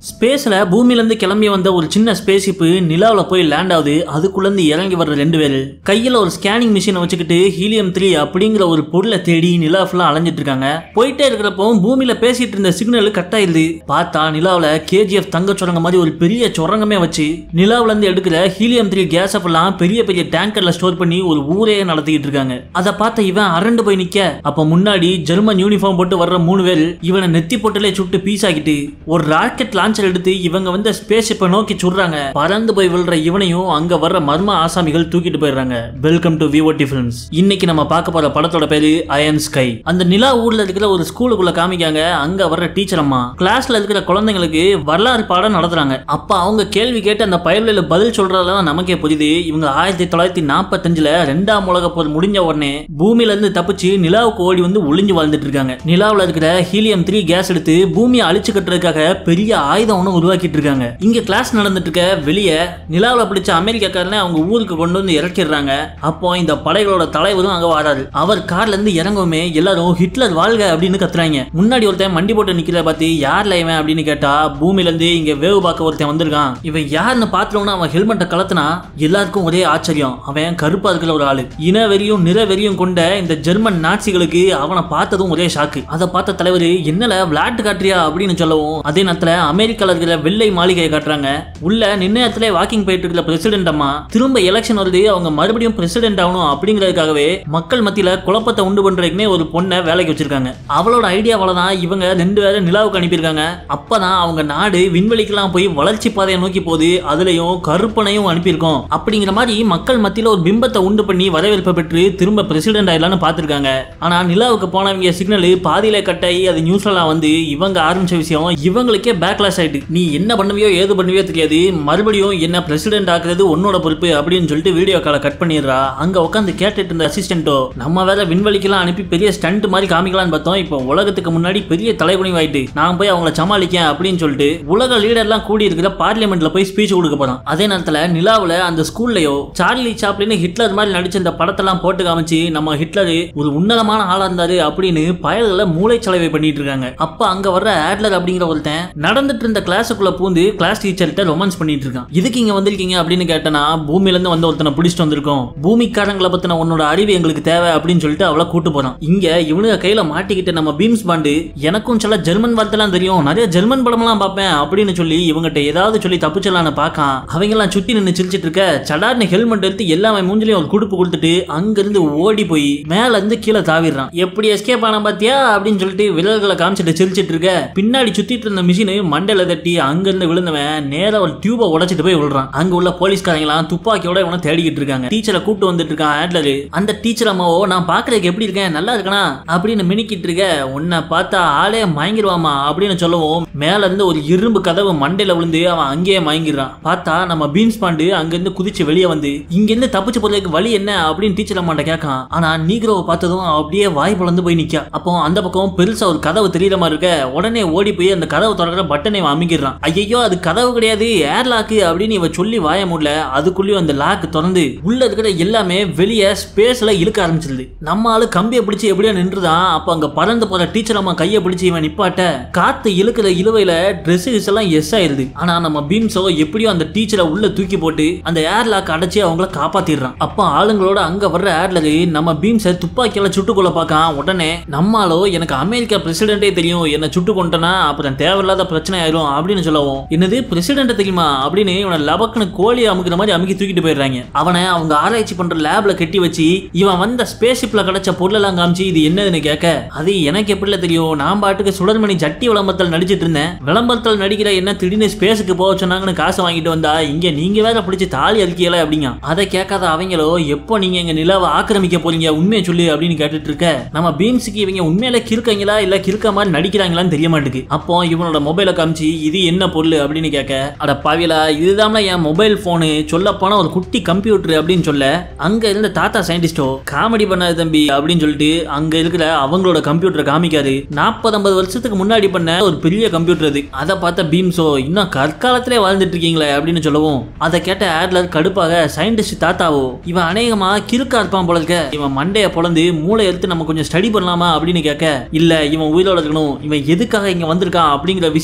ஸ்பேஸ்ல பூமியில இருந்து கிளம்பி வந்த ஒரு சின்ன ஸ்பேஸ் ஷிப் நிலாவுல போய் லேண்ட் ஆகுது அதுக்குள்ள இருந்து இறங்கி வர்ற ரெண்டு பேரு கையில ஒரு ஸ்கேனிங் மிஷினை வச்சுக்கிட்டு ஹீலியம் த்ரீ அப்படிங்கிற ஒரு பொருளை தேடி நிலா ஃபுல்லா அலைஞ்சிட்டு இருக்காங்க போயிட்டே இருக்கிறப்போ பூமியில பேசிட்டு இருந்த சிக்னல் கட் ஆயிருது பார்த்தா நிலாவுல கேஜிஎஃப் தங்க சுரங்க மாதிரி ஒரு பெரிய சுரங்கமே வச்சு நிலாவுல இருந்து எடுக்கிற ஹீலியம் த்ரீ கேஸ் எல்லாம் பெரிய பெரிய டேங்கர்ல ஸ்டோர் பண்ணி ஒரு ஊரே நடத்திக்கிட்டு இருக்காங்க அதை பார்த்த இவன் அரண்டு போய் நிக்க அப்ப முன்னாடி ஜெர்மன் யூனிஃபார்ம் போட்டு வர்ற மூணு பேர் இவனை நெத்தி போட்டுலே சுட்டு பீஸ் ஆக்கிட்டு ஒரு ராக்கெட் லான்ச்சர் எடுத்து இவங்க வந்து ஸ்பேஸ் ஷிப்பை நோக்கி சுடுறாங்க பறந்து போய் விழுற இவனையும் அங்க வர்ற மர்ம ஆசாமிகள் தூக்கிட்டு போயிடுறாங்க வெல்கம் டு விவோடி ஃபிலிம்ஸ் இன்னைக்கு நம்ம பார்க்க போற படத்தோட பேரு அயன் ஸ்கை அந்த நிலா ஊர்ல இருக்கிற ஒரு ஸ்கூலுக்குள்ள காமிக்காங்க அங்க வர்ற டீச்சர் அம்மா கிளாஸ்ல இருக்கிற குழந்தைங்களுக்கு வரலாறு பாடம் நடத்துறாங்க அப்ப அவங்க கேள்வி கேட்டு அந்த பயல்ல பதில் சொல்றதெல்லாம் நமக்கே புரியுது இவங்க ஆயிரத்தி தொள்ளாயிரத்தி நாற்பத்தஞ்சுல ரெண்டாம் உலக போர் முடிஞ்ச உடனே பூமியில இருந்து தப்பிச்சு நிலாவுக்கு ஓடி வந்து ஒளிஞ்சு வாழ்ந்துட்டு இருக்காங்க நிலாவுல இருக்கிற ஹீலியம் த்ரீ கேஸ் எடுத்து பூமியை அழிச்சு கட்டுறதுக்காக பெரிய ஆயுதம் ஒன்று உருவாக்கிட்டு இருக்காங்க இங்க கிளாஸ் நடந்துட்டு இருக்க வெளியே நிலாவில் பிடிச்ச அமெரிக்காக்காரனை அவங்க ஊருக்கு கொண்டு வந்து இறக்கிடுறாங்க அப்போ இந்த படைகளோட தலைவரும் அங்க வராரு அவர் கார்ல இருந்து இறங்கவுமே எல்லாரும் ஹிட்லர் வாழ்க அப்படின்னு கத்துறாங்க முன்னாடி ஒருத்தன் மண்டி போட்டு நிக்கிறத பார்த்து யார்ல இவன் அப்படின்னு கேட்டா பூமியில இருந்து இங்க வேவு பார்க்க ஒருத்தன் வந்திருக்கான் இவன் யாருன்னு பார்த்தோம்னா அவன் ஹெல்மெட்டை கலத்துனா எல்லாருக்கும் ஒரே ஆச்சரியம் அவன் கருப்பா இருக்கிற ஒரு ஆளு இன வெறியும் நிற வெறியும் கொண்ட இந்த ஜெர்மன் நாட்சிகளுக்கு அவனை பார்த்ததும் ஒரே ஷாக்கு அதை பார்த்த தலைவர் என்னல விளையாட்டு காட்டுறியா அப்படின்னு சொல்லவும் அதே நேரத்துல அமெரிக்கால இருக்கிற வெள்ளை மாளிகையை காட்டுறாங்க உள்ள நிர்ணயத்திலே வாக்கிங் போயிட்டு இருக்கிற பிரசிடென்ட் அம்மா திரும்ப எலெக்ஷன் வருது அவங்க மறுபடியும் பிரசிடென்ட் ஆகணும் அப்படிங்கிறதுக்காகவே மக்கள் மத்தியில குழப்பத்தை உண்டு பண்றதுக்குனே ஒரு பொண்ணை வேலைக்கு வச்சிருக்காங்க அவளோட ஐடியாவால தான் இவங்க ரெண்டு பேரும் நிலாவுக்கு அனுப்பியிருக்காங்க அப்பதான் அவங்க நாடு விண்வெளிக்கெல்லாம் போய் வளர்ச்சி பாதையை நோக்கி போகுது அதுலயும் கருப்பனையும் அனுப்பியிருக்கோம் அப்படிங்கிற மாதிரி மக்கள் மத்தியில ஒரு பிம்பத்தை உண்டு பண்ணி வரவேற்பை பெற்று திரும்ப பிரசிடென்ட் ஆயிடலாம்னு பார்த்திருக்காங்க ஆனா நிலாவுக்கு போனவங்க சிக்னல் பாதியில கட்டாயி அது நியூஸ்லாம் வந்து இவங்க ஆரம்பிச்ச விஷயம் இவங்களுக்கே பேக்லாஸ் ஆயிட்டு நீ என்ன பண்ணுவியோ ஏது பண்ணுவியோ தெரியாது மறுபடியும் என்ன பிரசிடென்ட் ஆக்குறது உன்னோட பொறுப்பு அப்படின்னு சொல்லிட்டு வீடியோ காலை கட் பண்ணிடுறா அங்க உட்காந்து கேட்டுட்டு இருந்த அசிஸ்டன்ட்டோ நம்ம வேற விண்வெளிக்கெல்லாம் அனுப்பி பெரிய ஸ்டண்ட் மாதிரி காமிக்கலாம்னு பார்த்தோம் இப்போ உலகத்துக்கு முன்னாடி பெரிய தலைகுனிவு ஆயிட்டு நான் போய் அவங்கள சமாளிக்கேன் அப்படின்னு சொல்லிட்டு உலக லீடர்லாம் கூடி இருக்கிற பார்லிமெண்ட்ல போய் ஸ்பீச் கொடுக்க போறான் அதே நேரத்துல நிலாவுல அந்த ஸ்கூல்லயோ சார்லி சாப்ளின் ஹிட்லர் மாதிரி நடிச்ச இந்த படத்தெல்லாம் போட்டு காமிச்சு நம்ம ஹிட்லர் ஒரு உன்னதமான ஆளா இருந்தாரு அப்படின்னு பயல்களை மூளைச்சலவை பண்ணிட்டு இருக்காங்க அப்ப அங்க வர்ற ஆட்லர் அப்படிங்கிற ஒருத்தன் நடந்துட்டு இருந்த கிளாஸுக்குள்ள பூந்து கிளாஸ் டீச்சர்கிட்ட ரொமான்ஸ் பண்ணிட்டு இருக்கான் இதுக்கு இங்க வந்திருக்கீங்க அப்படின்னு கேட்டனா பூமியில இருந்து வந்த ஒருத்தனை பிடிச்சிட்டு வந்திருக்கோம் பூமிக்காரங்களை பத்தின உன்னோட அறிவு எங்களுக்கு தேவை அப்படின்னு சொல்லிட்டு அவளை கூட்டு போறான் இங்க இவனுங்க கையில மாட்டிக்கிட்டு நம்ம பீம்ஸ் பாண்டு எனக்கும் சில ஜெர்மன் வார்த்தைலாம் தெரியும் நிறைய ஜெர்மன் படம்லாம் பார்ப்பேன் அப்படின்னு சொல்லி இவங்கிட்ட ஏதாவது சொல்லி தப்பிச்சலான்னு பார்க்கான் அவங்க எல்லாம் சுத்தி நின்று சிரிச்சிட்டு இருக்க சடார்னு ஹெல்மெட் எடுத்து எல்லாமே மூஞ்சிலையும் ஒரு குடுப்பு கொடுத்துட்டு அங்கிருந்து ஓடி போய் மேல இருந்து கீழே தாவிடுறான் எப்படி எஸ்கேப் ஆன பாத்தியா அப்படின்னு சொல்லிட்டு விரல்களை காமிச்சிட்டு சிரிச்சிட்டு இருக்க பின்னாடி சுத்திட்டு இருந்த மிஷினு மண்டையில தட்டி அங்கிருந்து விழுந்தவன் நேரா ஒரு டியூபை உடைச்சிட்டு போய் விழுறான் அங்க உள்ள போலீஸ்காரங்களாம் துப்பாக்கியோட இவனை தேடிக்கிட்டு இருக்காங்க டீச்சரை கூட்டு வந்துட்டு இருக்கான் ஆட்லரு அந்த டீச்சர் அம்மாவோ நான் பாக்குறதுக்கு எப்படி இருக்கேன் நல்லா இருக்கனா அப்படின்னு மினிக்கிட்டு இருக்க உன்னை பார்த்தா ஆளே மயங்கிடுவாமா அப்படின்னு சொல்லவும் மேல இருந்து ஒரு இரும்பு கதவு மண்டையில விழுந்து அவன் அங்கேயே மயங்கிடுறான் பார்த்தா நம்ம பீன்ஸ் பாண்டு அங்கிருந்து குதிச்சு வெளியே வந்து இங்க இருந்து தப்பிச்சு போறதுக்கு வழி என்ன அப்படின்னு டீச்சர் அம்மாட்ட கேட்கான் ஆனா நீக்ரோவை பார்த்ததும் அப்படியே வாய் பிளந்து போய் நிக்கா அப்போ அந்த பக்கம் பெருசா ஒரு கதவு தெரியற மாதிரி இருக்க உடனே ஓடி போய் அந்த கதவு திறக்கிற பட்டனை இவன் அமைக்கிறான் ஐயோ அது கதவு கிடையாது ஏர் லாக்கு அப்படின்னு இவ சொல்லி வாய முடியல அதுக்குள்ளேயும் அந்த லாக் திறந்து உள்ள இருக்கிற எல்லாமே வெளியே ஸ்பேஸ்ல இழுக்க ஆரம்பிச்சிருது நம்ம ஆளு கம்பியை பிடிச்சு எப்படியோ நின்றுதான் அப்ப அங்க பறந்து போற டீச்சர் அம்மா கையை பிடிச்சு இவன் நிப்பாட்ட காத்து இழுக்கிற இழுவையில ட்ரெஸ் எல்லாம் எஸ் ஆயிருது ஆனா நம்ம பீம்ஸோ எப்படியோ அந்த டீச்சரை உள்ள தூக்கி போட்டு அந்த ஏர் லாக் அடைச்சு அவங்கள காப்பாத்திடுறான் அப்ப ஆளுங்களோட அங்க வர்ற ஏர்லரு நம்ம பீம்ஸை துப்பாக்கியால சுட்டுக்கொள்ள பார்க்கான் உடனே நம்மாலோ எனக்கு அமெரிக்கா பிரசிடென்டே தெரியும் என்ன சுட்டு கொண்டனா அப்புறம் தேவையில்லாத பிரச்சனை ஆயிரும் அப்படின்னு சொல்லவும் என்னது பிரசிடென்ட் தெரியுமா அப்படின்னு இவனை லபக்குன்னு கோழி அமுக்கிற மாதிரி அமுக்கி தூக்கிட்டு போயிடுறாங்க அவனை அவங்க ஆராய்ச்சி பண்ற லேப்ல கட்டி வச்சு இவன் வந்த ஸ்பேஸ் ஷிப்ல கிடைச்ச பொருளெல்லாம் காமிச்சு இது என்னதுன்னு கேட்க அது எனக்கு எப்படில தெரியும் நான் பாட்டுக்கு சுடர்மணி ஜட்டி விளம்பரத்தில் நடிச்சிட்டு இருந்தேன் விளம்பரத்தில் நடிக்கிற என்ன திடீர்னு ஸ்பேஸுக்கு போக சொன்னாங்கன்னு காசு வாங்கிட்டு வந்தா இங்க நீங்க வேற பிடிச்சி தாலி அறுக்கியல அப்படிங்க அதை கேட்காத அவங்களோ எப்போ நீங்க எங்க நிலாவை ஆக்கிரமிக்க போறீங்க உண்மையை சொல்லு அப்படின்னு கேட்டுட்டு இருக்க நம்ம பீம்ஸுக்கு இவங்க உண்மையில கிறுக்கங்களா இல்ல கிறுக்க மாதிரி நடிக்கிறாங்களான்னு தெரிய மாட்டேங்குது அப்போ இவனோட மொபைலை காமிச்சு இது என்ன பொருள் அப்படின்னு கேட்க அட பாவிலா இதுதான் என் மொபைல் போனு சொல்ல போனா ஒரு குட்டி கம்ப்யூட்டர் அப்படின்னு சொல்ல அங்க இருந்த தாத்தா சயின்டிஸ்டோ காமெடி பண்ணாது தம்பி அப்படின்னு சொல்லிட்டு அங்க இருக்கிற அவங்களோட கம்ப்யூட்டரை காமிக்காரு நாற்பது ஐம்பது வருஷத்துக்கு முன்னாடி பண்ண ஒரு பெரிய கம்ப்யூட்டர் அது அதை பார்த்த பீம்ஸோ இன்னும் கற்காலத்திலே வாழ்ந்துட்டு இருக்கீங்களே அப்படின்னு சொல்லவும் அதை கேட்ட ஆட்லர் கடுப்பாக சயின்டிஸ்ட் தாத்தாவோ இவன் அநேகமா கிறுக்கா இருப்பான் போல இருக்க இவன் மண்டைய பொழந்து மூளை எடுத்து நம்ம கொஞ்சம் ஸ்டடி பண்ணலாமா அப்படின்னு கேட்க இல்ல இவன் உயிரோட இருக்கணும் இவன் எதுக்காக இங்க வந்திருக்கான் அப்படிங்கிற விஷயத்த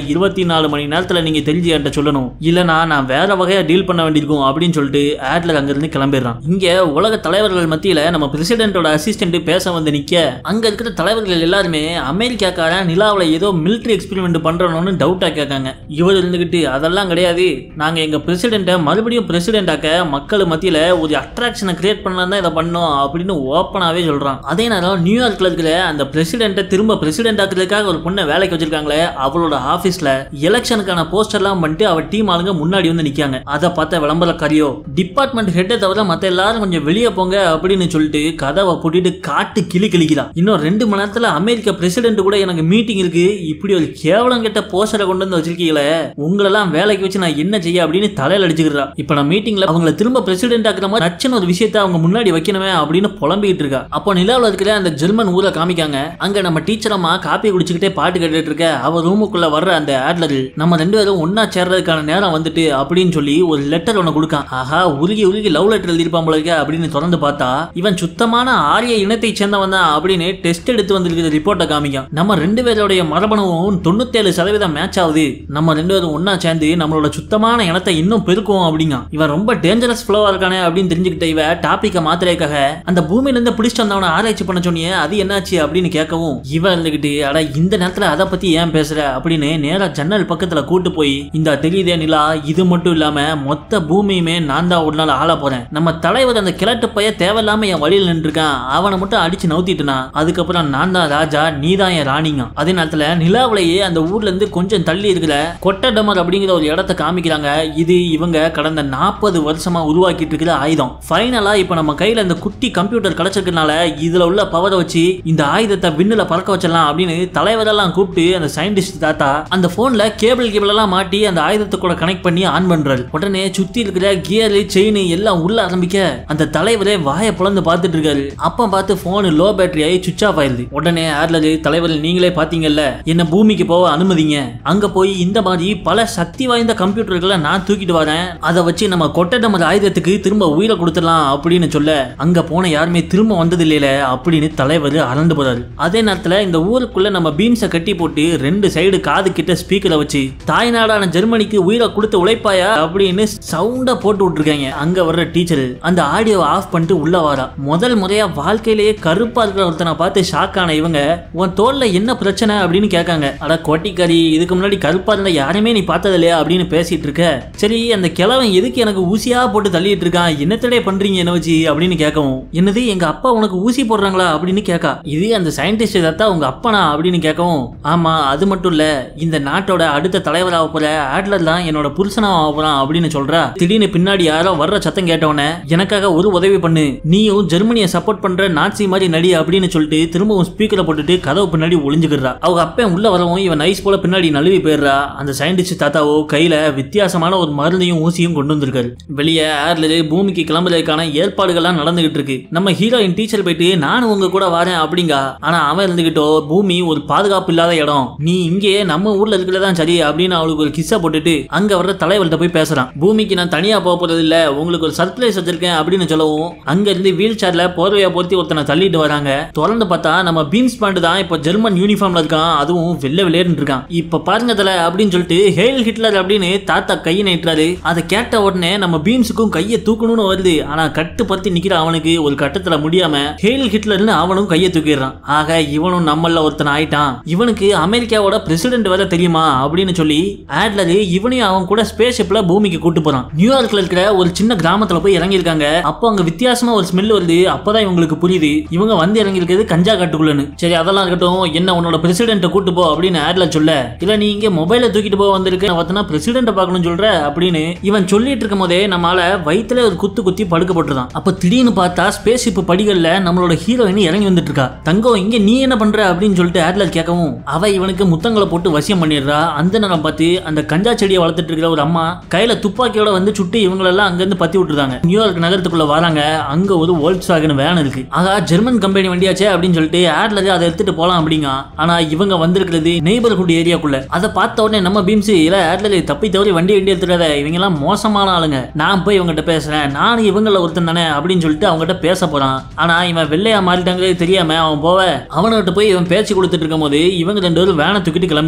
இருபத்தி நாலு மணி நேரத்துல நீங்க தெரிஞ்சு என்கிட்ட சொல்லணும் இல்லனா நான் வேற வகையா டீல் பண்ண வேண்டியிருக்கும் அப்படின்னு சொல்லிட்டு ஆட்லர் அங்கிருந்து கிளம்பிடுறான் இங்க உலக தலைவர்கள் மத்தியில நம்ம பிரசிடென்ட்டோட அசிஸ்டன்ட் பேச வந்து நிக்க அங்க இருக்கிற தலைவர்கள் எல்லாருமே அமெரிக்காக்காரன் நிலாவுல ஏதோ மிலிட்டரி எக்ஸ்பெரிமெண்ட் பண்றோம்னு டவுட்டா கேட்காங்க இவர் இருந்துகிட்டு அதெல்லாம் கிடையாது நாங்க எங்க பிரசிடென்ட்டை மறுபடியும் பிரசிடென்ட் ஆக்க மக்கள் மத்தியில ஒரு அட்ராக்ஷனை கிரியேட் பண்ணலாம் தான் இதை பண்ணோம் அப்படின்னு ஓப்பனாவே சொல்றான் அதே நேரம் நியூயார்க்ல இருக்கிற அந்த பிரசிடென்ட்டை திரும்ப பிரசிடென்ட் ஆக்குறதுக்காக ஒரு பொண்ணை வேலைக்கு வச்சிருக்காங்களே அவளோட ஆபீஸ்ல எலெக்ஷனுக்கான போஸ்டர்லாம் பண்ணிட்டு அவ டீம் ஆளுங்க முன்னாடி வந்து நிக்காங்க அதை பார்த்த விளம்பரக்காரியோ டிபார்ட்மெண்ட் ஹெட்டை தவிர மத்த எல்லாரும் கொஞ்சம் வெளியே போங்க அப்படின்னு சொல்லிட்டு கதவை பூட்டிட்டு காட்டு கிளி கிளிக்கிறா இன்னும் ரெண்டு மணி நேரத்துல அமெரிக்க பிரசிடென்ட் கூட எனக்கு மீட்டிங் இருக்கு இப்படி ஒரு கேவலம் கெட்ட போஸ்டரை கொண்டு வந்து வச்சிருக்கீங்களே உங்களெல்லாம் வேலைக்கு வச்சு நான் என்ன செய்ய அப்படின்னு தலையில அடிச்சுக்கிறா இப்ப நான் மீட்டிங்ல அவங்கள திரும்ப பிரசிடென்ட் ஆக்குற மாதிரி நச்சுன்னு ஒரு விஷயத்த அவங்க முன்னாடி வைக்கணுமே அப்படின்னு புலம்பிக்கிட்டு இருக்கா அப்போ நிலாவில் இருக்கிற அந்த ஜெர்மன் ஊரை காமிக்காங்க அங்க நம்ம டீச்சர் அம்மா காப்பி குடிச்சுக்கிட்டே பாட்டு கேட்டுட்டு இருக்க அவ ரூமுக்குள்ள வர்ற அந்த ஆட்லர் நம்ம ரெண்டு பேரும் ஒன்னா சேர்றதுக்கான நேரம் வந்துட்டு அப்படின்னு சொல்லி ஒரு லெட்டர் ஒன்று கொடுக்கான் ஆஹா உருகி உருகி லவ் லெட்டர் எழுதியிருப்பான் போல இருக்க அப்படின்னு திறந்து பார்த்தா இவன் சுத்தமான ஆரிய இனத்தை சேர்ந்தவன் தான் அப்படின்னு டெஸ்ட் எடுத்து வந்திருக்கிற ரிப்போர்ட்டை காமிக்கும் நம்ம ரெண்டு பேருடைய மரபணுவும் தொண்ணூத்தேழு சதவீதம் மேட்ச் ஆகுது நம்ம ரெண்டு பேரும் ஒன்னா சேர்ந்து நம்மளோட சுத்தமான இனத்தை இன்னும் பெருக்கும் அப்படிங்க இவன் ரொம்ப டேஞ்சரஸ் ஃப்ளோவா இருக்கானே அப்படின்னு தெரிஞ்சுக்கிட்ட இவ டாபிக்கை மாத்திரைக்காக அந்த பூமியில இருந்து பிடிச்சிட்டு வந்தவனை ஆராய்ச்சி பண்ண சொன்னியே அது என்னாச்சு அப்படின்னு கேட்கவும் இவன் இருந்துகிட்டு அட இந்த நேரத்துல அதை பத்தி ஏன் பேசுற அப்படின்னு நேரா ஜன்னல் பக்கத்துல கூட்டு போய் இந்த தெரியுதே நிலா இது மட்டும் இல்லாம மொத்த பூமியுமே நான் தான் ஒரு நாள் ஆள போறேன் நம்ம தலைவர் அந்த கிழட்டு பைய தேவையில்லாம என் வழியில் நின்றுருக்கான் அவனை மட்டும் அடிச்சு நவுத்திட்டுனா அதுக்கப்புறம் நான் தான் ராஜா நீ தான் என் ராணிங்க அதே நேரத்துல நிலாவிலேயே அந்த ஊர்ல இருந்து கொஞ்சம் தள்ளி இருக்கிற கொட்டடமர் அப்படிங்கிற ஒரு இடத்த காமிக்கிறாங்க இது இவங்க கடந்த நாற்பது வருஷமா உருவாக்கிட்டு இருக்கிற ஆயுதம் ஃபைனலா இப்ப நம்ம கையில இந்த குட்டி கம்ப்யூட்டர் கிடைச்சிருக்கனால இதுல உள்ள பவரை வச்சு இந்த ஆயுதத்தை விண்ணுல பறக்க வச்சிடலாம் அப்படின்னு தலைவரெல்லாம் கூப்பிட்டு அந்த சயின்டிஸ்ட் தாத்தா அந்த போன்ல கேபிள் கேபிள் எல்லாம் மாட்டி அந்த ஆயுதத்தை கூட கனெக்ட் பண்ணி ஆன் பண்றாரு உடனே சுத்தி இருக்கிற கியர் செயின் எல்லாம் உள்ள ஆரம்பிக்க அந்த தலைவரே வாயை பிளந்து பார்த்துட்டு இருக்காரு அப்ப பார்த்து போன் லோ பேட்டரி ஆகி சுவிச் ஆஃப் ஆயிருது உடனே ஏர்லரு தலைவர் நீங்களே பாத்தீங்கல்ல என்ன பூமிக்கு போக அனுமதிங்க அங்க போய் இந்த மாதிரி பல சக்தி வாய்ந்த கம்ப்யூட்டர்களை நான் தூக்கிட்டு வரேன் அதை வச்சு நம்ம கொட்டை நமது ஆயுதத்துக்கு திரும்ப உயிரை கொடுத்துடலாம் அப்படின்னு சொல்ல அங்க போன யாருமே திரும்ப வந்தது இல்லையில அப்படின்னு தலைவர் அரண்டு போறாரு அதே நேரத்துல இந்த ஊருக்குள்ள நம்ம பீம்ஸை கட்டி போட்டு ரெண்டு சைடு காது கிட்ட ஸ்பீக்கரை வச்சு தாய்நாடான ஜெர்மனிக்கு உயிரை கொடுத்து உழைப்பாயா அப்படின்னு சவுண்டா போட்டு விட்டுருக்காங்க அங்க வர்ற டீச்சர் அந்த ஆடியோவை ஆஃப் பண்ணிட்டு உள்ள வாரா முதல் முறையா வாழ்க்கையிலேயே கருப்பா இருக்கிற ஒருத்தனை பார்த்து ஷாக் ஆன இவங்க உன் தோல்ல என்ன பிரச்சனை அப்படின்னு கேட்காங்க அட கோட்டிக்காரி இதுக்கு முன்னாடி கருப்பா இருந்த யாருமே நீ பார்த்தது இல்லையா அப்படின்னு பேசிட்டு இருக்க சரி அந்த கிழவன் எதுக்கு எனக்கு ஊசியா போட்டு தள்ளிட்டு இருக்கான் என்னத்தடே பண்றீங்க என்ன வச்சு அப்படின்னு கேட்கவும் என்னது எங்க அப்பா உனக்கு ஊசி போடுறாங்களா அப்படின்னு கேட்கா இது அந்த சயின்டிஸ்ட் தத்தா உங்க அப்பனா அப்படின்னு கேட்கவும் ஆமா அது மட்டும் இல்ல இந்த நாட்டோட அடுத்த தலைவராக போற ஆட்லர் தான் என்னோட புருஷனாக போறான் அப்படின்னு சொல்றா திடீர்னு பின்னாடி யாரோ வர்ற சத்தம் கேட்டவன எனக்காக ஒரு உதவி பண்ணு நீயும் ஜெர்மனியை சப்போர்ட் பண்ற நாட்சி மாதிரி நடி அப்படின்னு சொல்லிட்டு திரும்பவும் ஸ்பீக்கரை போட்டுட்டு கதவு பின்னாடி ஒளிஞ்சுக்கிறா அவங்க அப்பன் உள்ள வரவும் இவன் நைஸ் போல பின்னாடி நழுவி போயிடுறா அந்த சயின்டிஸ்ட் தாத்தாவோ கையில வித்தியாசமான ஒரு மருந்தையும் ஊசியும் கொண்டு வந்திருக்காரு வெளியே ஏர்ல பூமிக்கு கிளம்புறதுக்கான ஏற்பாடுகள்லாம் நடந்துகிட்டு இருக்கு நம்ம ஹீரோயின் டீச்சர் போயிட்டு நானும் உங்க கூட வரேன் அப்படிங்க ஆனா அவன் இருந்துகிட்டோ பூமி ஒரு பாதுகாப்பு இல்லாத இடம் நீ இங்கே நம்ம ஊர்ல இருக்கிறதான் சரி அப்படின்னு அவளுக்கு ஒரு கிஸ்ஸை போட்டுட்டு அங்க வர்ற தலைவர்கிட்ட போய் பேசுறான் பூமிக்கு நான் தனியா போக போறது இல்ல உங்களுக்கு ஒரு சர்ப்ரைஸ் வச்சிருக்கேன் அப்படின்னு சொல்லவும் அங்க இருந்து வீல் சேர்ல போர்வையா பொருத்தி ஒருத்தனை தள்ளிட்டு வராங்க திறந்து பார்த்தா நம்ம பீம்ஸ் பாண்டு தான் இப்ப ஜெர்மன் யூனிஃபார்ம்ல இருக்கான் அதுவும் வெள்ளை வெளியேன்னு இருக்கான் இப்ப பாருங்க தல அப்படின்னு சொல்லிட்டு ஹெயில் ஹிட்லர் அப்படின்னு தாத்தா கையை நீட்டுறாரு அதை கேட்ட உடனே நம்ம பீம்ஸுக்கும் கையை தூக்கணும்னு வருது ஆனா கட்டுப்படுத்தி நிக்கிற அவனுக்கு ஒரு கட்டத்துல முடியாம ஹெயில் ஹிட்லர்னு அவனும் கையை தூக்கிடுறான் ஆக இவனும் நம்மள ஒருத்தன் ஆயிட்டான் இவனுக்கு அமெரிக்காவோட பிரசிடென்ட் வேற தெரியுமா அப்படின்னு சொல்லி ஆட்லர் இவனையும் அவன் கூட ஸ்பேஸ் ஷிப்ல பூமிக்கு கூட்டு போறான் நியூயார்க்ல இருக்கிற ஒரு சின்ன கிராமத்துல போய் இறங்கியிருக்காங்க அப்போ அங்க வித்தியாசமா ஒரு ஸ்மெல் வருது அப்பதான் இவங்களுக்கு புரியுது இவங்க வந்து இறங்கியிருக்கிறது கஞ்சா காட்டுக்குள்ளன்னு சரி அதெல்லாம் இருக்கட்டும் என்ன உன்னோட பிரசிடென்ட்டை கூட்டு போ அப்படின்னு ஆட்லர் சொல்ல இல்ல நீ இங்க மொபைலை தூக்கிட்டு போக வந்திருக்க பார்த்தனா பிரசிடென்ட்டை பார்க்கணும்னு சொல்ற அப்படின்னு இவன் சொல்லிட்டு இருக்கும் போதே நம்மால வயித்துல ஒரு குத்து குத்தி படுக்க போட்டுருதான் அப்ப திடீர்னு பார்த்தா ஸ்பேஸ் ஷிப் படிகள்ல நம்மளோட ஹீரோயின் இறங்கி வந்துட்டு இருக்கா தங்கம் இங்க நீ என்ன பண்ற அப்படின்னு சொல்லிட்டு ஆட்லர் கேட்கவும் அவ இவனுக்கு முத்தங்களை போட்டு வசியம் பண்ணிடுறா அந்த நேரம் பார்த்து அந்த கஞ்சா செடியை வளர்த்துட்டு இருக்கிற ஒரு அம்மா கையில துப்பாக்கியோட வந்து சுட்டு இவங்களெல்லாம் அங்க இருந்து பத்தி விட்டுருந்தாங்க நியூயார்க் நகரத்துக்குள்ள வராங்க அங்க ஒரு வோல்க்ஸ் வாகன் வேன் இருக்கு ஆகா ஜெர்மன் கம்பெனி வண்டியாச்சே அப்படின்னு சொல்லிட்டு ஆட்லர் அதை எடுத்துட்டு போலாம் அப்படிங்க ஆனா இவங்க வந்திருக்கிறது நெய்பர்ஹுட் ஏரியாக்குள்ள அதை பார்த்த உடனே நம்ம பீம்ஸ் இல்ல ஆட்லர் தப்பி தவறி வண்டி வண்டி எடுத்துடாத இவங்க எல்லாம் மோசமான ஆளுங்க நான் போய் இவங்ககிட்ட பேசுறேன் நானும் இவங்கள ஒருத்தன் தானே அப்படின்னு சொல்லிட்டு அவங்ககிட்ட பேச போறான் ஆனா இவன் வெள்ளையா மாறிட்டாங்களே தெரியாம அவன் போவ அவன்கிட்ட போய் இவன் பேச்சு கொடுத்துட்டு இருக்கும் போது இவங்க ரெண்டு பேரும் வேனை தூக்கிட்டு கிளம்பிடுறாங்க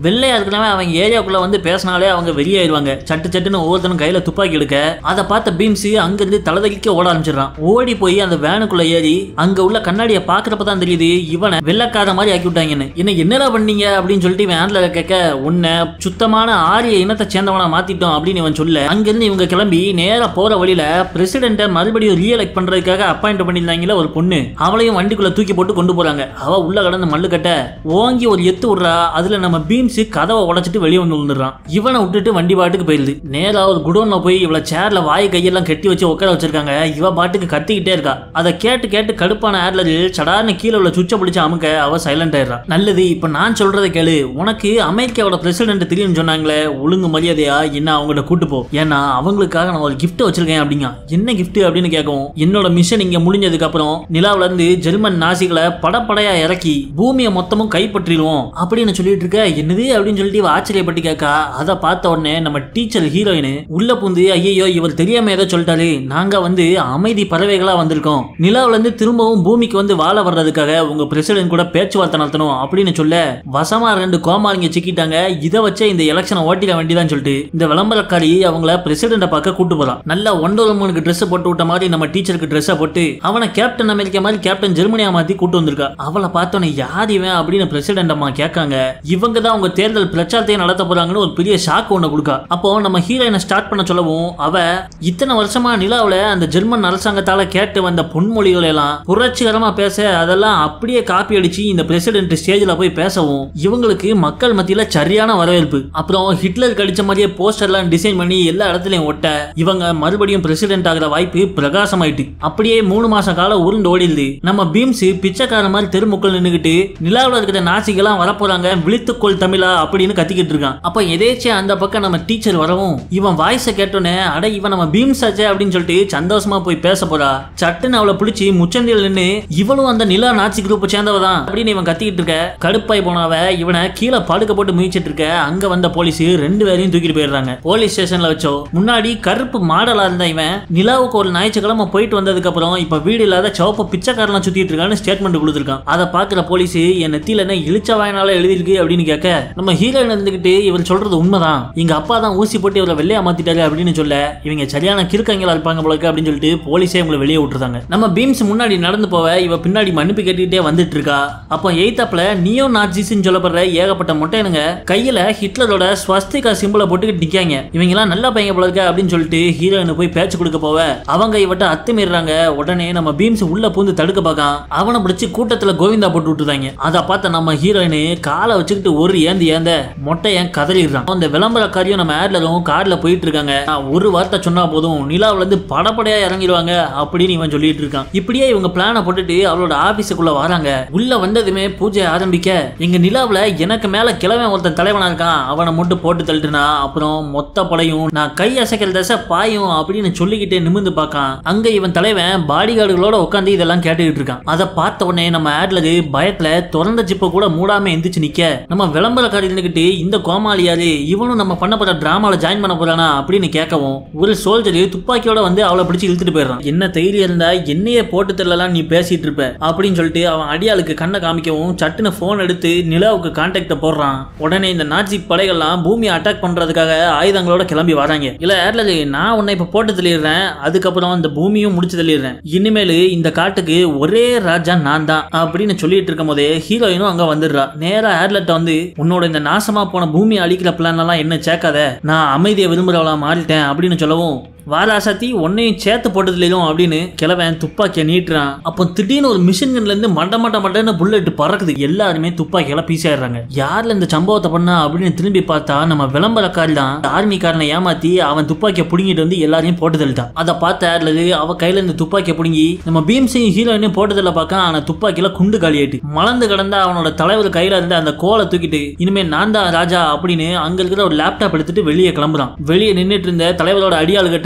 வெள்ளையா இருக்கிறவன் அவங்க ஏரியாக்குள்ள வந்து பேசினாலே அவங்க வெளியேறுவாங்க சட்டு சட்டுன்னு ஒவ்வொருத்தனும் கையில துப்பாக்கி எடுக்க அதை பார்த்த பீம்ஸ் அங்கிருந்து தலதறிக்க ஓட ஆரம்பிச்சிடறான் ஓடி போய் அந்த வேனுக்குள்ள ஏறி அங்க உள்ள கண்ணாடியை பாக்குறப்ப தான் தெரியுது இவனை வெள்ளக்கார மாதிரி ஆக்கி விட்டாங்கன்னு என்ன என்னடா பண்ணீங்க அப்படின்னு சொல்லிட்டு இவன் ஹேண்ட்ல கேட்க உன்னை சுத்தமான ஆரிய இனத்தை சேர்ந்தவனா மாத்திட்டோம் அப்படின்னு இவன் சொல்ல அங்கிருந்து இவங்க கிளம்பி நேரா போற வழியில பிரசிடென்ட்டை மறுபடியும் ரீஎலெக்ட் பண்றதுக்காக அப்பாயிண்ட் பண்ணியிருந்தாங்களே ஒரு பொண்ணு அவளையும் வண்டிக்குள்ள தூக்கி போட்டு கொண்டு போறாங்க அவ உள்ள கடந்து மல்லு கட்ட ஓங்கி ஒரு எத்து விடுறா அதுல நம்ம பீம்ஸ் கதவை உடைச்சிட்டு வெளியே வந்து விழுந்துடுறான் இவனை விட்டுட்டு வண்டி பாட்டுக்கு போயிருது நேரா ஒரு குடோன்ல போய் இவள சேர்ல வாய் கையெல்லாம் கட்டி வச்சு உட்கார வச்சிருக்காங்க இவ பாட்டுக்கு கத்திக்கிட்டே இருக்கா அதை கேட்டு கேட்டு கடுப்பான ஆட்லர் சடார்னு கீழே உள்ள சுவிட்சை பிடிச்சு அமுக்க அவ சைலண்ட் ஆயிடுறா நல்லது இப்ப நான் சொல்றதை கேளு உனக்கு அமெரிக்காவோட பிரசிடென்ட் தெரியும்னு சொன்னாங்களே ஒழுங்கு மரியாதையா என்ன அவங்ககிட்ட கூட்டு போ ஏன்னா அவங்களுக்காக நான் ஒரு gift வச்சிருக்கேன் அப்படிங்க என்ன gift அப்படின்னு கேட்கவும் என்னோட மிஷன் இங்க முடிஞ்சதுக்கு அப்புறம் நிலாவுல இருந்து ஜெர்மன் நாசிகளை படப்படையா இறக்கி பூமியை மொத்தமும் கைப்பற்றிடுவோம் அப்படின்னு சொல்லிட்டு இருக்க என்னது அப்படின்னு சொல்லிட்டு இவ ஆச்சரியப்பட்டு கேட்கா அதை பார்த்த உடனே நம்ம டீச்சர் ஹீரோயின் உள்ள பூந்து ஐயோ இவர் தெரியாம ஏதோ சொல்லிட்டாரு நாங்க வந்து அமைதி பறவைகளா வந்திருக்கோம் நிலாவுல இருந்து திரும்பவும் பூமிக்கு வந்து வாழ வர்றதுக்காக உங்க பிரசிடென்ட் கூட பேச்சுவார்த்தை நடத்தணும் அப்படின்னு சொல்ல வசமா ரெண்டு கோமாளிங்க சிக்கிட்டாங்க இதை வச்சே இந்த எலெக்ஷனை ஓட்டிட வேண்டியதான் சொல்லிட்டு இந்த விளம்பரக்காரி அவங்கள பிரசிடென்ட பார்க்க கூட்டு போறான் நல்லா ஒன்றரை மூணுக்கு ட்ரெஸ் போட்டு விட்ட மாதிரி நம்ம டீச்சருக்கு ட்ரெஸ்ஸை போட்டு அவனை கேப்டன் அமெரிக்கா மாதிரி கேப்டன் ஜெர்மனியா மாத்தி கூட்டு வந்திருக்கா அவளை பார்த்தோன்னே யார் இவன் அப்படின்னு பிரசிடென்ட் அம்மா கேட்காங்க இவங்க தான் உங்க தேர்தல் பிரச்சாரத்தையும் நடத்த போறாங்கன்னு ஒரு பெரிய ஷாக் ஒண்ணு கொடுக்கா அப்போ நம்ம ஹீரோயினை ஸ்டார்ட் பண்ண சொல்லவும் அவ இத்தனை வருஷமா நிலாவுல அந்த ஜெர்மன் அரசாங்கத்தால கேட்டு வந்த பொன்மொழிகள் எல்லாம் புரட்சிகரமா பேச அதெல்லாம் அப்படியே காப்பி அடிச்சு இந்த பிரசிடென்ட் ஸ்டேஜ்ல போய் பேசவும் இவங்களுக்கு மக்கள் மத்தியில சரியான வரவேற்பு அப்புறம் ஹிட்லர் கடிச்ச மாதிரியே போஸ்டர்லாம் டிசைன் பண்ணி எல்லா இடத்துலயும் ஒட்ட இவங்க மறுபடியும் பிரசிடென்ட் ஆகிற வாய்ப்பு பிரகாசமாயிட்டு அப்படியே மூணு மாச காலம் உருண்டு ஓடிடுது நம்ம பீம்ஸ் பிச்சைக்கார மாதிரி தெருமுக்கள் நின்னுகிட்டு நிலாவுல இருக்கிற நாசிகளாம் வரப்போறாங்க விழித்துக்கொள் தமிழா அப்படின்னு கத்திக்கிட்டு இருக்கான் அப்ப எதேச்சியா அந்த பக்கம் நம்ம டீச்சர் வரவும் இவன் வாய்ஸை கேட்டோன்னே அட இவன் நம்ம பீம்ஸ் ஆச்சே அப்படின்னு சொல்லிட்டு சந்தோஷமா போய் பேச போறா சட்டுன்னு அவளை பிடிச்சி முச்சந்தியில் நின்னு இவளும் அந்த நிலா நாச்சி குரூப் சேர்ந்தவ தான் அப்படின்னு இவன் கத்திக்கிட்டு இருக்க கடுப்பாய் போனவ இவனை கீழே படுக்க போட்டு முயற்சிட்டு இருக்க அங்க வந்த போலீஸ் ரெண்டு பேரையும் தூக்கிட்டு போயிடுறாங்க போலீஸ் ஸ்டேஷன்ல வச்சோ முன்னாடி கருப்பு மாடலா இருந்த இவன் நிலாவுக்கு ஒரு ஞாயிற்றுக்கிழமை போயிட்டு வந்ததுக்கு அப்புறம் இப்ப வீடு இல்லாத சிவப்பு பிச்சைக்காரலாம் சுத்திட்டு இருக்கான்னு ஸ்டேட்மெண்ட் கொடுத்துருக்கான் அதை பாக்குற போலீஸ் என் நெத்தியில என்ன இழிச்ச வாயினால எழுதிருக்கு அப்படின்னு கேட்க நம்ம ஹீரோயின் இருந்துகிட்டு இவர் சொல்றது உண்மைதான் எங்க அப்பா தான் ஊசி போட்டு இவரை வெள்ளையா மாத்திட்டாரு அப்படின்னு சொல்ல இவங்க சரியான கிறுக்கங்களா இருப்பாங்க போலக்கு அப்படின்னு சொல்லிட்டு போலீஸே இவங்களை வெளியே விட்டுருந்தாங்க நம்ம பீம்ஸ் முன்னாடி நடந்து போவ இவ பின்னாடி மன்னிப்பு கேட்டுக்கிட்டே வந்துட்டு இருக்கா அப்போ எய்தாப்ல நியோ நாட்சிஸ்ன்னு சொல்லப்படுற ஏகப்பட்ட மொட்டையனுங்க கையில ஹிட்லரோட ஸ்வஸ்திகா சிம்பிளை போட்டுக்கிட்டு நிக்காங்க இவங்க எல்லாம் நல்ல பையன் போல இருக்கா அப்படின்னு சொல்லிட்டு ஹீரோயின் போய் பேச்சு கொடுக்க போவ அவங்க இவட்ட அத்துமீறாங்க உடனே நம்ம பீம்ஸ் உள்ள பூந்து தடுக்க பார்க்கான் அவனை பிடிச்சி கூட்டத்துல கோவிந்தா போட்டு விட்டுதாங்க அதை பார்த்த நம்ம ஹீரோயின் காலை வச்சுக்கிட்டு ஒரு ஏந்து ஏந்த மொட்டையன் கதறிடுறான் அந்த விளம்பரக்காரியும் நம்ம ஏர்லரும் கார்ல போயிட்டு இருக்காங்க நான் ஒரு வார்த்தை சொன்னா போதும் நிலாவுல இருந்து படப்படையா இறங்கிடுவாங்க அப்படின்னு இவன் சொல்லிட்டு இருக்கான் இப்படியே இவங்க பிளானை போட்டுட்டு அவளோட ஆபீஸுக்குள்ள வராங்க உள்ள வந்ததுமே பூஜை ஆரம்பிக்க எங்க நிலாவுல எனக்கு மேல கிழவன் ஒருத்தன் தலைவனா இருக்கான் அவனை மட்டும் போட்டு தள்ளிட்டுனா அப்புறம் மொத்த படையும் நான் கை அசைக்கிற தசை பாயும் அப்படின்னு சொல்லிக்கிட்டே நிமிர்ந்து பார்க்கான் அங்க இவன் தலைவன் பாடி கார்டுகளோட உட்காந்து இதெல்லாம் கேட்டுக்கிட்டு இருக்கான் அதை பார்த்த உடனே நம்ம ஆட்லரு பயத்துல திறந்த ஜிப்ப கூட மூடாம எந்திரிச்சு நிக்க நம்ம விளம்பரக்காரி இருந்துகிட்டு இந்த கோமாளியாரு இவனும் நம்ம பண்ண போற டிராமால ஜாயின் பண்ண போறானா அப்படின்னு கேட்கவும் ஒரு சோல்ஜர் துப்பாக்கியோட வந்து அவளை பிடிச்சு இழுத்துட்டு போயிடுறான் என்ன தைரியம் இருந்தா என்னையே போட்டு தரலாம் நீ பேசிட்டு இருப்ப அப்படின்னு சொல்லிட்டு அவன் அடியாளுக்கு கண்ணை காமிக்கவும் சட்டுன்னு போன் எடுத்து நிலாவுக்கு கான்டாக்ட போடுறான் உடனே இந்த நாஜி படைகள்லாம் பூமியை அட்டாக் பண்றதுக்காக ஆயுதங்களோட கிளம்பி வராங்க இல்ல ஏர்லது நான் உன்னை இப்ப போட்டு தள்ளிடுறேன் அதுக்கப்புறம் இந்த பூமியும் முடிச்சு தள்ளிடுறேன் இனிமேல் இந்த காட்டுக்கு ஒரே ராஜா நான் தான் அப்படின்னு சொல்லிட்டு இருக்கும் போதே ஹீரோயினும் அங்க வந்துடுறா நேரா ஏர்லெட்ட வந்து உன்னோட இந்த நாசமா போன பூமி அழிக்கிற பிளான் எல்லாம் என்ன சேர்க்காத நான் அமைதியை விரும்புறவளா மாறிட்டேன் அப்படின்னு சொல்லவும் வாராசத்தி உன்னையும் சேர்த்து போட்டதுலையும் அப்படின்னு கிழவன் துப்பாக்கியை நீட்டுறான் அப்போ திடீர்னு ஒரு மிஷின் கன்ல இருந்து மண்ட மண்ட மண்டன்னு புல்லட் பறக்குது எல்லாருமே துப்பாக்கியால பீசாயிடுறாங்க யார்ல இந்த சம்பவத்தை பண்ணா அப்படின்னு திரும்பி பார்த்தா நம்ம விளம்பரக்காரி தான் ஆர்மிக்காரனை ஏமாத்தி அவன் துப்பாக்கியை புடுங்கிட்டு வந்து எல்லாரையும் போட்டு தள்ளிட்டான் அதை பார்த்த ஆர்லது அவ கையில இருந்து துப்பாக்கியை புடுங்கி நம்ம பீம்ஸையும் ஹீரோயினையும் போட்டதில்ல பார்க்க ஆனா துப்பாக்கியில குண்டு காலியாயிட்டு மலர்ந்து கிடந்த அவனோட தலைவர் கையில இருந்த அந்த கோலை தூக்கிட்டு இனிமே நான் தான் ராஜா அப்படின்னு அங்க இருக்கிற ஒரு லேப்டாப் எடுத்துட்டு வெளியே கிளம்புறான் வெளியே நின்னுட்டு இருந்த தலைவரோட அடியாளுகிட்ட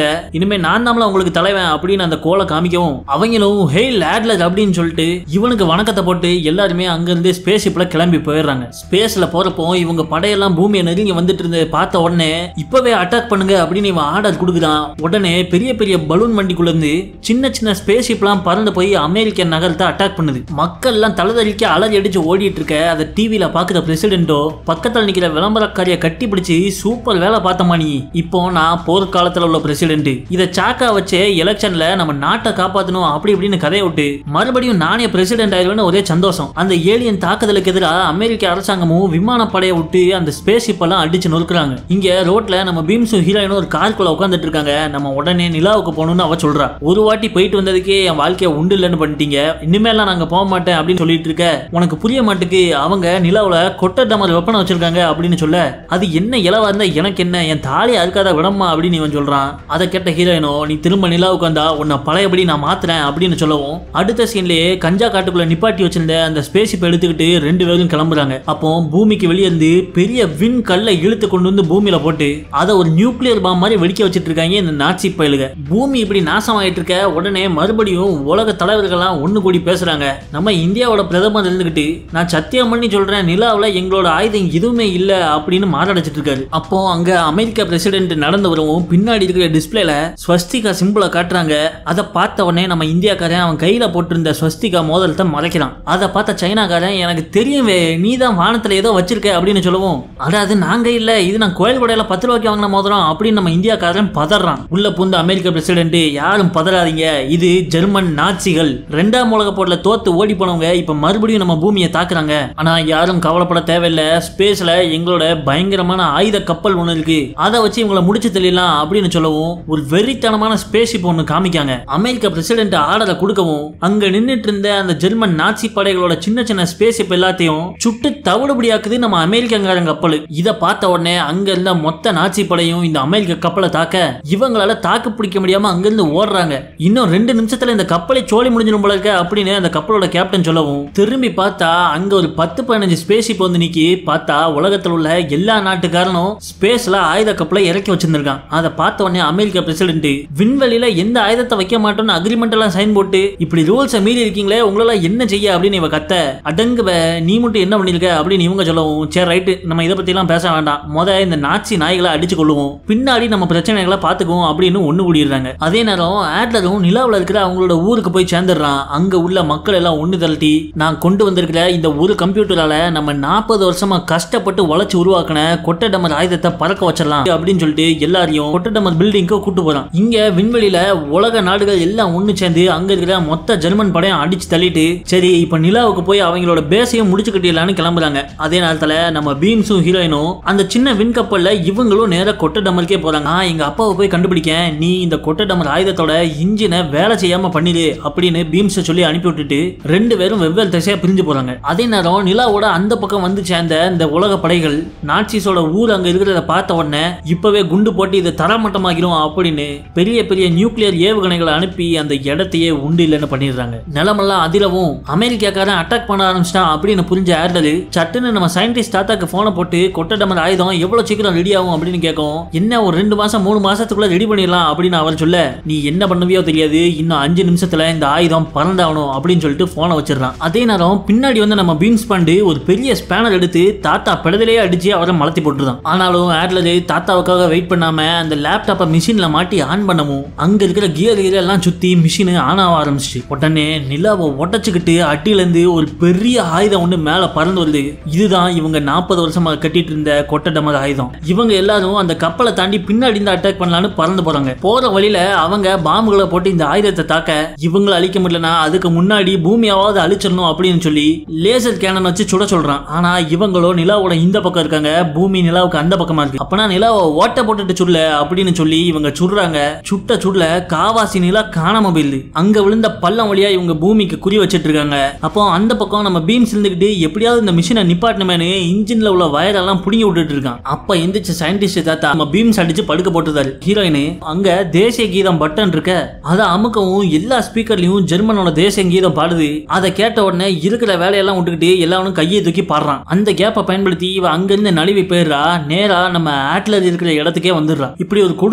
இனிமே நான் தாமல உங்களுக்கு தலைவன் அப்படின்னு அந்த கோலை காமிக்கவும் அவங்களும் ஹே லேட்லர் அப்படின்னு சொல்லிட்டு இவனுக்கு வணக்கத்தை போட்டு எல்லாருமே அங்கிருந்து ஸ்பேஸ் ஷிப்ல கிளம்பி போயிடுறாங்க ஸ்பேஸ்ல போறப்போ இவங்க படையெல்லாம் பூமியை நெருங்கி வந்துட்டு இருந்தது பார்த்த உடனே இப்பவே அட்டாக் பண்ணுங்க அப்படின்னு இவன் ஆர்டர் கொடுக்குறான் உடனே பெரிய பெரிய பலூன் வண்டிக்குள்ள இருந்து சின்ன சின்ன ஸ்பேஸ் ஷிப்லாம் பறந்து போய் அமெரிக்க நகரத்தை அட்டாக் பண்ணுது மக்கள் எல்லாம் தலதறிக்க அலறி அடிச்சு ஓடிட்டு இருக்க அதை டிவியில பாக்குற பிரசிடென்ட்டோ பக்கத்துல நிக்கிற விளம்பரக்காரிய கட்டி பிடிச்சு சூப்பர் வேலை பார்த்தமா நீ இப்போ நான் போர்க்காலத்துல உள்ள பிரசிடென்ட் இதை சாக்கா வச்சே எலெக்ஷன்ல நம்ம நாட்டை காப்பாத்தணும் அப்படி இப்படின்னு கதையை விட்டு மறுபடியும் நானே பிரசிடென்ட் ஆயிடுவேன்னு ஒரே சந்தோஷம் அந்த ஏலியன் தாக்குதலுக்கு எதிராக அமெரிக்க அரசாங்கமும் விமானப்படையை விட்டு அந்த ஸ்பேஸ் ஷிப் எல்லாம் அடிச்சு நொறுக்குறாங்க இங்க ரோட்ல நம்ம பீம்ஸும் ஹீரோயினும் ஒரு காருக்குள்ள உட்காந்துட்டு இருக்காங்க நம்ம உடனே நிலாவுக்கு போகணும்னு அவ சொல்றா ஒரு வாட்டி போயிட்டு வந்ததுக்கே என் வாழ்க்கைய உண்டு இல்லைன்னு பண்ணிட்டீங்க இனிமேலாம் நாங்க போக மாட்டேன் அப்படின்னு சொல்லிட்டு இருக்க உனக்கு புரிய மாட்டுக்கு அவங்க நிலாவுல கொட்ட டமர் வெப்பனை வச்சிருக்காங்க அப்படின்னு சொல்ல அது என்ன இலவா இருந்தா எனக்கு என்ன என் தாலி அறுக்காத விடம்மா அப்படின்னு இவன் சொல்றான் அதை கேட்ட ஹீரோயினோ நீ திரும்ப நிலாவுக்கு வந்தா உன்னை பழையபடி நான் மாத்துறேன் அப்படின்னு சொல்லவும் அடுத்த சீன்லயே கஞ்சா காட்டுக்குள்ள நிப்பாட்டி வச்சிருந்த அந்த ஸ்பேஸ் ஷிப் எடுத்துக்கிட்டு ரெண்டு பேரும் கிளம்புறாங்க அப்போ பூமிக்கு வெளியே இருந்து பெரிய விண் கல்லை இழுத்து கொண்டு வந்து பூமியில போட்டு அதை ஒரு நியூக்ளியர் பாம் மாதிரி வெடிக்க வச்சிட்டு இருக்காங்க இந்த நாட்சி பயலுக பூமி இப்படி நாசமாயிட்டு இருக்க உடனே மறுபடியும் உலக தலைவர்கள்லாம் ஒண்ணு கூடி பேசுறாங்க நம்ம இந்தியாவோட பிரதமர் இருந்துகிட்டு நான் சத்தியம் பண்ணி சொல்றேன் நிலாவுல எங்களோட ஆயுதம் எதுவுமே இல்ல அப்படின்னு மாரடைச்சிட்டு இருக்காரு அப்போ அங்க அமெரிக்க பிரசிடென்ட் நடந்து வரவும் பின்னாடி இருக்கிற டிஸ்பிளேல ஸ்வஸ்திகா சிம்பிளை காட்டுறாங்க அதை பார்த்த உடனே நம்ம இந்தியாக்காரன் அவன் கையில போட்டிருந்த ஸ்வஸ்திகா மோதலத்தை மறைக்கிறான் அதை பார்த்த சைனாக்காரன் எனக்கு தெரியுமே நீ தான் வானத்துல ஏதோ வச்சிருக்க அப்படின்னு சொல்லவும் அதாவது நாங்க இல்ல இது நான் கோயில் கடையில பத்து ரூபாய்க்கு வாங்கின மோதிரம் அப்படின்னு நம்ம இந்தியாக்காரன் பதறான் உள்ள புந்த அமெரிக்க பிரசிடென்ட் யாரும் பதறாதீங்க இது ஜெர்மன் நாட்சிகள் ரெண்டாம் உலக போர்ல தோத்து ஓடி போனவங்க இப்ப மறுபடியும் நம்ம பூமியை தாக்குறாங்க ஆனா யாரும் கவலைப்பட தேவையில்ல ஸ்பேஸ்ல எங்களோட பயங்கரமான ஆயுத கப்பல் ஒண்ணு இருக்கு அதை வச்சு இவங்களை முடிச்சு தெரியலாம் அப்படின்னு சொல்லவும் ஒரு வெறித்தனமான ஸ்பேஸ் ஷிப் ஒண்ணு காமிக்காங்க அமெரிக்க பிரசிடென்ட் ஆர்டரை கொடுக்கவும் அங்க நின்னுட்டு இருந்த அந்த ஜெர்மன் நாட்சி படைகளோட சின்ன சின்ன ஸ்பேஸ் ஷிப் எல்லாத்தையும் சுட்டு தவிடுபடியாக்குது நம்ம அமெரிக்கங்காரங்க கப்பல் இதை பார்த்த உடனே அங்க இருந்த மொத்த நாட்சி படையும் இந்த அமெரிக்க கப்பலை தாக்க இவங்களால தாக்கு பிடிக்க முடியாம அங்கிருந்து ஓடுறாங்க இன்னும் ரெண்டு நிமிஷத்துல இந்த கப்பலை சோழி முடிஞ்சிடும் போல இருக்க அப்படின்னு அந்த கப்பலோட கேப்டன் சொல்லவும் திரும்பி பார்த்தா அங்க ஒரு பத்து பதினஞ்சு ஸ்பேஸ் ஷிப் வந்து நிக்கி பார்த்தா உலகத்தில் உள்ள எல்லா நாட்டுக்காரனும் ஸ்பேஸ்ல ஆயுத கப்பலை இறக்கி வச்சிருந்திருக்கான் அதை பார்த்த உடனே அமெரிக்க பிரசிடென்ட் விண்வெளியில எந்த ஆயுதத்தை வைக்க மாட்டோம்னு அக்ரிமெண்ட் எல்லாம் சைன் போட்டு இப்படி ரூல்ஸை மீறி இருக்கீங்களே உங்களால என்ன செய்ய அப்படின்னு இவ கத்த அடங்குவ நீ மட்டும் என்ன பண்ணிருக்க அப்படின்னு இவங்க சொல்லவும் சரி ரைட்டு நம்ம இதை பத்தி எல்லாம் பேச வேண்டாம் முத இந்த நாச்சி நாய்களை அடிச்சு கொள்ளுவோம் பின்னாடி நம்ம பிரச்சனைகளை பார்த்துக்குவோம் அப்படின்னு ஒண்ணு கூடிடுறாங்க அதே நேரம் ஆட்லரும் நிலாவுல இருக்கிற அவங்களோட ஊருக்கு போய் சேர்ந்துடுறான் அங்க உள்ள மக்கள் எல்லாம் ஒண்ணு திரட்டி நான் கொண்டு வந்திருக்கிற இந்த ஒரு கம்ப்யூட்டரால நம்ம நாற்பது வருஷமா கஷ்டப்பட்டு உழைச்சு உருவாக்கின கொட்டடமர் ஆயுதத்தை பறக்க வச்சிடலாம் அப்படின்னு சொல்லிட்டு எல்லாரையும் கொட்டடமர் பில்டிங்க்கு கூட்டு போறான் இங்க விண்வெளியில உலக நாடுகள் எல்லாம் ஒண்ணு சேர்ந்து அங்க இருக்கிற மொத்த ஜெர்மன் படையும் அடிச்சு தள்ளிட்டு சரி இப்ப நிலாவுக்கு போய் அவங்களோட பேசையும் முடிச்சு கட்டிடலான்னு கிளம்புறாங்க அதே நேரத்துல நம்ம பீம்ஸும் ஹீரோயினும் அந்த சின்ன விண்கப்பல்ல இவங்களும் நேரா கொட்டடமருக்கே போறாங்க "நான் எங்க அப்பாவை போய் கண்டுபிடிக்க நீ இந்த கொட்டடமர் ஆயுதத்தோட இன்ஜினை வேலை செய்யாம பண்ணிடு அப்படின்னு பீம்ஸ் சொல்லி அனுப்பி விட்டுட்டு ரெண்டு பேரும் வெவ்வேறு திசையா பிரிஞ்சு போறாங்க அதே நேரம் நிலாவோட அந்த பக்கம் வந்து சேர்ந்த இந்த உலக படைகள் நாட்சிஸோட ஊர் அங்க இருக்கிறத பார்த்த உடனே இப்பவே குண்டு போட்டு இதை தரமட்டமாக்கிறோம் அப்படின்னு பெரிய பெரிய நியூக்ளியர் ஏவுகணைகளை அனுப்பி அந்த இடத்தையே உண்டு இல்லைன்னு பண்ணிடுறாங்க நிலமெல்லாம் அதிரவும் அமெரிக்காக்காரன் அட்டாக் பண்ண ஆரம்பிச்சிட்டான் அப்படின்னு புரிஞ்ச ஏர்டல் சட்டுன்னு நம்ம சயின்டிஸ்ட் தாத்தாக்கு போனை போட்டு கொட்டடமர் ஆயுதம் எவ்வளவு சீக்கிரம் ரெடி ஆகும் அப்படின்னு கேட்கும் என்ன ஒரு ரெண்டு மாசம் மூணு மாசத்துக்குள்ள ரெடி பண்ணிடலாம் அப்படின்னு அவர் சொல்ல நீ என்ன பண்ணுவியோ தெரியாது இன்னும் அஞ்சு நிமிஷத்துல இந்த ஆயுதம் பறந்தாகணும் அப்படின்னு சொல்லிட்டு போனை வச்சிடறான் அதே நேரம் பின்னாடி வந்து நம்ம பீன்ஸ் பாண்டு ஒரு பெரிய ஸ்பேனர் எடுத்து தாத்தா பெடதிலேயே அடிச்சு அவரை மலத்தி போட்டுருதான் ஆனாலும் ஏர்லரு தாத்தாவுக்காக வெயிட் பண்ணாம அந்த லேப்டாப்பை மிஷின்ல மாட்டி ஆன் பண்ணவும் அங்க இருக்கிற கியர் கியர் எல்லாம் சுத்தி மிஷின் ஆன் ஆக ஆரம்பிச்சு உடனே நிலாவை உடச்சுக்கிட்டு அட்டில இருந்து ஒரு பெரிய ஆயுதம் ஒண்ணு மேல பறந்து வருது இதுதான் இவங்க நாற்பது வருஷமா கட்டிட்டு இருந்த கொட்டடமர் ஆயுதம் இவங்க எல்லாரும் அந்த கப்பலை தாண்டி பின்னாடி இருந்து அட்டாக் பண்ணலான்னு பறந்து போறாங்க போற வழியில அவங்க பாம்புகளை போட்டு இந்த ஆயுதத்தை தாக்க இவங்களை அழிக்க முடியலனா அதுக்கு முன்னாடி பூமியாவது அழிச்சிடணும் அப்படின்னு சொல்லி லேசர் கேனன் வச்சு சுட சொல்றான் ஆனா இவங்களோ நிலாவோட இந்த பக்கம் இருக்காங்க பூமி நிலாவுக்கு அந்த பக்கமா இருக்கு அப்பனா நிலாவை ஓட்ட போட்டுட்டு சுடல அப்படின்னு சொல்லி இவங்க சுடுறாங்க சுட்ட சுடல காவாசி நிலா காணாம போயிடுது அங்க விழுந்த பள்ளம் வழியா இவங்க பூமிக்கு குறி வச்சிட்டு இருக்காங்க அப்போ அந்த பக்கம் நம்ம பீம்ஸ் இருந்துகிட்டு எப்படியாவது இந்த மிஷினை நிப்பாட்டணுமேனு இன்ஜின்ல உள்ள வயரெல்லாம் புடுங்கி விட்டுட்டு இருக்கான் அப்ப எந்திரிச்ச சயின்டிஸ்ட் தாத்தா நம்ம பீம்ஸ் அடிச்சு படுக்க போட்டுதாரு ஹீரோயின் அங்க தேசிய கீதம் பட்டன் இருக்க அதை அமுக்கவும் எல்லா ஸ்பீக்கர்லயும் ஜெர்மனோட தேசிய கீதம் பாடுது அதை கேட்ட உடனே இருக்கிற வேலையெல்லாம் விட்டுக்கிட்டு எல்லாரும் கையை தூக்கி பாடுறான் அந்த கேப்பை பயன்படுத்தி இவ அங்கிருந்து நழுவி போயிடுறா நேரா நம்ம ஆட்லர் இருக்கிற இடத்துக்கே வந்துடுறா இப்படி ஒரு கொடூர காரியத்தை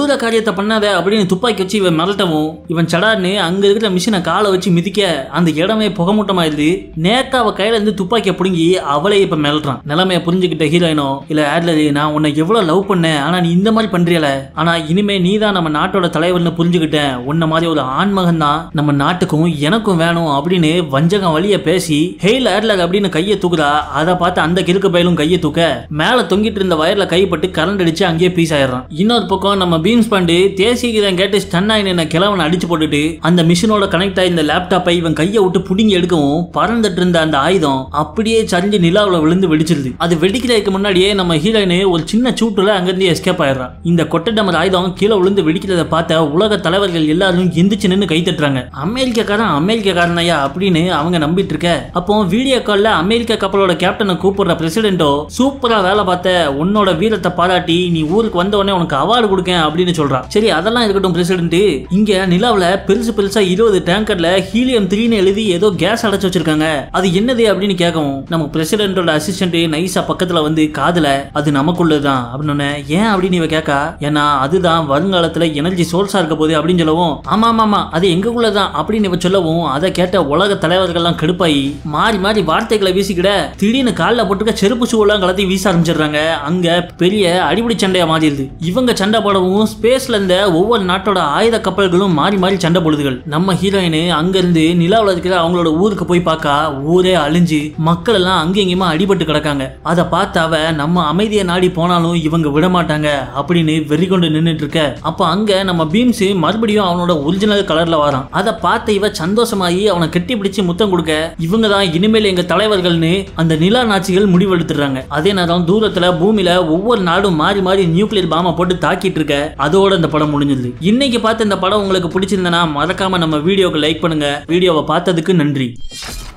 விஷயத்த பண்ணாத அப்படின்னு துப்பாக்கி வச்சு இவன் மிரட்டவும் இவன் சடார்னு அங்க இருக்கிற மிஷினை காலை வச்சு மிதிக்க அந்த இடமே புகமூட்டமாயிருது நேக்கா அவ கையில இருந்து துப்பாக்கியை பிடுங்கி அவளே இப்ப மிரட்டுறான் நிலைமைய புரிஞ்சுக்கிட்ட ஹீரோயினோ இல்ல ஆட்லரி நான் உன்னை எவ்வளவு லவ் பண்ணேன் ஆனா நீ இந்த மாதிரி பண்றியல ஆனா இனிமே நீ தான் நம்ம நாட்டோட தலைவர்னு புரிஞ்சுக்கிட்டேன் உன்ன மாதிரி ஒரு ஆண்மகன் தான் நம்ம நாட்டுக்கும் எனக்கும் வேணும் அப்படின்னு வஞ்சகம் வழிய பேசி ஹெயில் ஆட்லர் அப்படின்னு கையை தூக்குறா அதை பார்த்து அந்த கிறுக்கு பயலும் கையை தூக்க மேல தொங்கிட்டு இருந்த வயர்ல கைப்பட்டு கரண்ட் அடிச்சு அங்கேயே பீஸ் ஆயிடுறான் இன்னொரு பக்கம் நம்ம பீம்ஸ் பாண்டு தேசிய கீதம் கேட்டு ஸ்டன் ஆகி என்ன கிழவனை அடிச்சு போட்டுட்டு அந்த மிஷினோட கனெக்ட் ஆகி இந்த லேப்டாப்பை இவன் கையை விட்டு புடுங்கி எடுக்கவும் பறந்துட்டு இருந்த அந்த ஆயுதம் அப்படியே சரிஞ்சு நிலாவுல விழுந்து வெடிச்சிருது அது வெடிக்கிறதுக்கு முன்னாடியே நம்ம ஹீரோயின் ஒரு சின்ன சூட்டுல அங்கிருந்து எஸ்கேப் ஆயிடுறான் இந்த கொட்டை டமர் ஆயுதம் கீழே விழுந்து வெடிக்கிறத பார்த்த உலக தலைவர்கள் எல்லாரும் எந்திரிச்சு நின்று கை தட்டுறாங்க அமெரிக்காக்காரன் அமெரிக்காக்காரன் ஐயா அப்படின்னு அவங்க நம்பிட்டு இருக்க அப்போ வீடியோ கால்ல அமெரிக்கா கப்பலோட கேப்டனை கூப்பிடுற பிரசிடென்ட்டோ சூப்பரா வேலை பார்த்த உன்னோட வீரத்தை பாராட்டி நீ ஊருக்கு வந்த உடனே உனக்கு அவார்டு கொடுக்கேன் அப்படின்னு சொல்றான் சரி அதெல்லாம் இருக்கட்டும் பிரசிடென்ட் இங்க நிலாவுல பெருசு பெருசா இருபது டேங்கர்ல ஹீலியம் த்ரீன்னு எழுதி ஏதோ கேஸ் அடைச்சு வச்சிருக்காங்க அது என்னது அப்படின்னு கேட்கவும் நம்ம பிரசிடென்ட்டோட அசிஸ்டன்ட் நைஸா பக்கத்துல வந்து காதுல அது நமக்குள்ளதுதான் அப்படின்னு ஏன் அப்படின்னு இவ கேட்கா ஏன்னா அதுதான் வருங்காலத்துல எனர்ஜி சோர்ஸா இருக்க போகுது அப்படின்னு சொல்லவும் ஆமா ஆமா ஆமா அது எங்களுக்குள்ளதான் அப்படின்னு இவ சொல்லவும் அதை கேட்ட உலக தலைவர்கள்லாம் கடுப்பாயி மாறி மாறி வார்த்தைகளை வீசிக்கிட திடீர்னு காலில் போட்டுக்க செருப்பு ஷூலாம் கலத்தி வீச ஆரம்பிச்சிடுறாங்க அங்க பெரிய அடிப்படை சண்டையா மாறிடுது இவங்க சண்டை போடவும் ஸ்பேஸ்ல இருந்த ஒவ்வொரு நாட்டோட ஆயுத கப்பல்களும் மாறி மாறி சண்டை போடுதுகள் நம்ம ஹீரோயின் அங்க இருந்து நிலாவில் இருக்கிற அவங்களோட ஊருக்கு போய் பார்க்கா ஊரே அழிஞ்சு மக்கள் எல்லாம் அங்கேயுமா அடிபட்டு கிடக்காங்க அதை பார்த்து அவ நம்ம அமைதியை நாடி போனாலும் இவங்க விட மாட்டாங்க அப்படின்னு வெறி கொண்டு நின்னுட்டு இருக்க அப்ப அங்க நம்ம பீம்ஸ் மறுபடியும் அவனோட ஒரிஜினல் கலர்ல வரான் அதை பார்த்த இவ சந்தோஷமாயி அவனை கட்டி பிடிச்சு முத்தம் கொடுக்க இவங்க தான் இனிமேல் எங்க தலைவர்கள்னு அந்த நிலா நாச்சிகள் முடிவெடுத்துறாங்க அதே நேரம் தூரத்துல பூமியில ஒவ்வொரு நாடும் மாறி மாறி நியூக்ளியர் பாமை போட்டு தாக்கிட்டு இருக்க அதோட இந்த படம் முடிஞ்சது இன்னைக்கு பார்த்த இந்த படம் உங்களுக்கு பிடிச்சிருந்தனா மறக்காம நம்ம வீடியோக்கு லைக் பண்ணுங்க வீடியோவை பார்த்ததுக்கு நன்றி